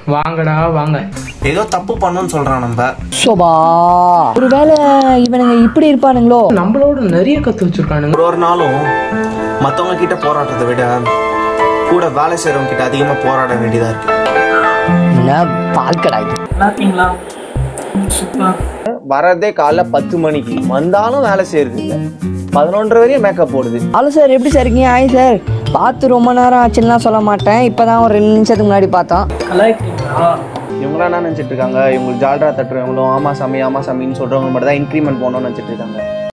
வாங்கடா வாங்க ஏதோ தப்பு பண்ணோம்னு சொல்றான் நம்ம சோபா ஒருவேளை இவனுங்க இப்படி இருப்பானுங்களோ நம்மளோட நிறைய கத்து வச்சிருக்கானுங்க ஒரு ஒரு நாளும் மத்தவங்க கிட்ட போராடுறதை விட கூட வேலை செய்றவங்க கிட்ட அதிகமா போராட வேண்டியதா இருக்கு என்ன பால்கடா இது இருக்கீங்களா சூப்பர் வரதே காலைல பத்து மணிக்கு வந்தாலும் வேலை செய்யறது இல்ல பதினொன்றரை வரையும் மேக்கப் போடுது ஹலோ சார் எப்படி சார் இருக்கீங்க ஆய் சார் பார்த்து ரொம்ப நேரம் ஆச்சுன்னுலாம் சொல்ல மாட்டேன் இப்போதான் ஒரு ரெண்டு நிமிஷத்துக்கு முன்னாடி பார்த்தோம் கலாய்க்கிறீங்களா இவங்களாம் என்ன நினைச்சிட்டு இருக்காங்க இவங்களுக்கு ஜால்ரா தட்டுறவங்களும் ஆமா சாமி ஆமா சாமின்னு சொல்றவங்க மட்டும் தான் இன்க்ரிமெண்ட் போகணும்னு நினைச்சிட்டு இருக்காங்க